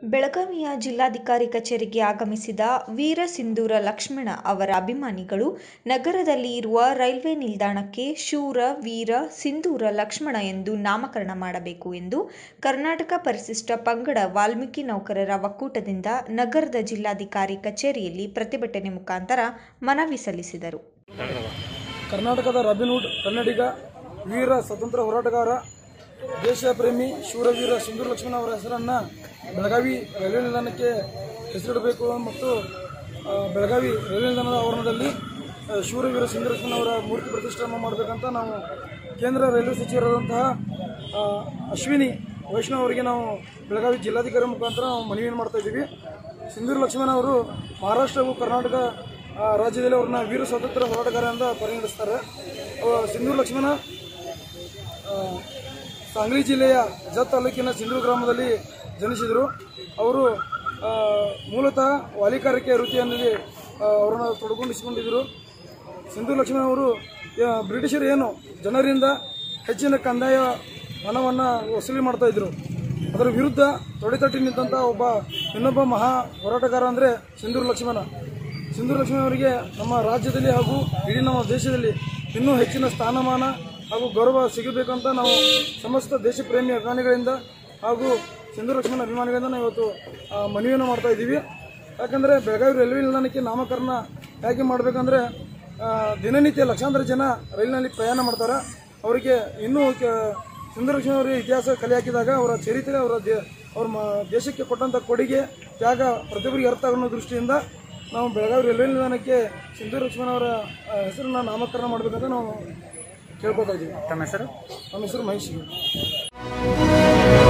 ಬೆಳಗಾವಿಯ ಜಿಲ್ಲಾಧಿಕಾರಿ ಕಚೇರಿಗೆ ಆಗಮಿಸಿದ ವೀರ ಸಿಂಧೂರ ಲಕ್ಷ್ಮಣ ಅವರ ಅಭಿಮಾನಿಗಳು ನಗರದಲ್ಲಿ ಇರುವ ರೈಲ್ವೆ ನಿಲ್ದಾಣಕ್ಕೆ ಶೂರ ವೀರ ಸಿಂಧೂರ ಲಕ್ಷ್ಮಣ ಎಂದು ನಾಮಕರಣ ಮಾಡಬೇಕು ಎಂದು ಕರ್ನಾಟಕ ಪರಿಶಿಷ್ಟ ಪಂಗಡ ವಾಲ್ಮೀಕಿ ನೌಕರರ ಒಕ್ಕೂಟದಿಂದ ನಗರದ ಜಿಲ್ಲಾಧಿಕಾರಿ ಕಚೇರಿಯಲ್ಲಿ ಪ್ರತಿಭಟನೆ ಮುಖಾಂತರ ಮನವಿ ಸಲ್ಲಿಸಿದರು ಕರ್ನಾಟಕದ ರಾಬಿನ್ಹುಡ್ ಕನ್ನಡಿಗ ವೀರ ಸ್ವತಂತ್ರ ಹೋರಾಟಗಾರ ದೇಶ ಪ್ರೇಮಿ ಶೂರವೀರ ಸಿಂಧೂರ ಲಕ್ಷ್ಮಣ ಅವರ ಹೆಸರನ್ನು ಬೆಳಗಾವಿ ರೈಲ್ವೆ ನಿಲ್ದಾಣಕ್ಕೆ ಹೆಸರಿಡಬೇಕು ಮತ್ತು ಆ, ಬೆಳಗಾವಿ ರೈಲ್ವೆ ನಿಲ್ದಾಣದ ಆವರಣದಲ್ಲಿ ಆ, ಶೂರವೀರ ಸಿಂಧೂರ ಲಕ್ಷ್ಮಣ ಅವರ ಮೂರ್ತಿ ಪ್ರತಿಷ್ಠಾಪನೆ ಮಾಡಬೇಕಂತ ನಾವು ಕೇಂದ್ರ ರೈಲ್ವೆ ಸಚಿವರಾದಂತಹ ಆ, ಅಶ್ವಿನಿ ವೈಷ್ಣವ್ ಅವರಿಗೆ ನಾವು ಬೆಳಗಾವಿ ಜಿಲ್ಲಾಧಿಕಾರಿ ಮುಖಾಂತರ ನಾವು ಮನವಿಯನ್ನು ಮಾಡ್ತಾ ಇದ್ದೀವಿ ಸಿಂಧೂರ ಲಕ್ಷ್ಮಣ ಅವರು ಮಹಾರಾಷ್ಟ್ರ ಹಾಗೂ ಕರ್ನಾಟಕ ಆ, ರಾಜ್ಯದಲ್ಲಿ ಅವ್ರನ್ನ ವೀರ ಸ್ವಾತಂತ್ರ್ಯ ಹೋರಾಟಗಾರ ಅಂತ ಪರಿಗಣಿಸ್ತಾರೆ ಅವ ಸಿಂಧೂರ ಲಕ್ಷ್ಮಣ ಆ, ಸಾಂಗ್ಲಿ ಜಿಲ್ಲೆಯ ಜತ್ ತಾಲೂಕಿನ ಸಿಂಧೂರು ಗ್ರಾಮದಲ್ಲಿ ಜನಿಸಿದರು ಅವರು ಆ, ಮೂಲತಃ ವಾಲಿಕಾರಿಕೆ ವೃತ್ತಿಯಲ್ಲಿ ಆ, ಅವರನ್ನು ತೊಡಕೊಂಡಿಸಿಕೊಂಡಿದ್ದರು ಸಿಂಧು ಲಕ್ಷ್ಮಣ ಅವರು ಆ, ಬ್ರಿಟಿಷರು ಏನು ಜನರಿಂದ ಹೆಚ್ಚಿನ ಕಂದಾಯ ಹಣವನ್ನು ವಸೂಲಿ ಮಾಡ್ತಾ ಇದ್ರು ಅದರ ವಿರುದ್ಧ ತೊಡೆತಟ್ಟಿ ನಿಂತಹ ಒಬ್ಬ ಇನ್ನೊಬ್ಬ ಮಹಾ ಹೋರಾಟಗಾರ ಅಂದರೆ ಸಿಂಧೂರು ಲಕ್ಷ್ಮಣ ಸಿಂಧೂರು ಲಕ್ಷ್ಮಣ ಅವರಿಗೆ ನಮ್ಮ ರಾಜ್ಯದಲ್ಲಿ ಹಾಗೂ ಇಡೀ ನಮ್ಮ ದೇಶದಲ್ಲಿ ಇನ್ನೂ ಹೆಚ್ಚಿನ ಸ್ಥಾನಮಾನ ಹಾಗೂ ಗೌರವ ಸಿಗಬೇಕಂತ ನಾವು ಸಮಸ್ತ ದೇಶ ಪ್ರೇಮಿ ಅಭಿಮಾನಿಗಳಿಂದ ಹಾಗೂ ಸಿಂಧೂರು ಲಕ್ಷ್ಮಣ ಅಭಿಮಾನಿಗಳಿಂದ ನಾವು ಇವತ್ತು ಆ, ಮನವಿಯನ್ನು ಮಾಡ್ತಾ ಇದ್ದೀವಿ ಯಾಕಂದರೆ ಬೆಳಗಾವಿ ರೈಲ್ವೆ ನಿಲ್ದಾಣಕ್ಕೆ ನಾಮಕರಣ ಹೇಗೆ ಮಾಡಬೇಕಂದ್ರೆ ದಿನನಿತ್ಯ ಲಕ್ಷಾಂತರ ಜನ ರೈಲಿನಲ್ಲಿ ಪ್ರಯಾಣ ಮಾಡ್ತಾರೆ ಅವರಿಗೆ ಇನ್ನೂ ಕೆ- ಸಿಂಧೂರು ಲಕ್ಷ್ಮಣ ಅವರಿಗೆ ಇತಿಹಾಸ ಕಲೆ ಹಾಕಿದಾಗ ಅವರ ಚರಿತ್ರೆ ಅವರ ದೇ ಅವ್ರ ಮ ದೇಶಕ್ಕೆ ಕೊಟ್ಟಂಥ ಕೊಡುಗೆ ತ್ಯಾಗ ಪ್ರತಿಯೊಬ್ಬರಿಗೆ ಅರ್ಥ ಆಗೋ ದೃಷ್ಟಿಯಿಂದ ನಾವು ಬೆಳಗಾವಿ ರೈಲ್ವೆ ನಿಲ್ದಾಣಕ್ಕೆ ಸಿಂಧೂರು ಲಕ್ಷ್ಮಣ ಅವರ ಆ, ಹೆಸರನ್ನ ನಾಮಕರಣ ಮಾಡಬೇಕಂತ ನಾವು ಕೇಳ್ಕೊತಾ ಇದ್ದೀವಿ ತಮ್ಮ ಹೆಸರು ನಮ್ಮ ಹೆಸರು ಮಹೇಶ್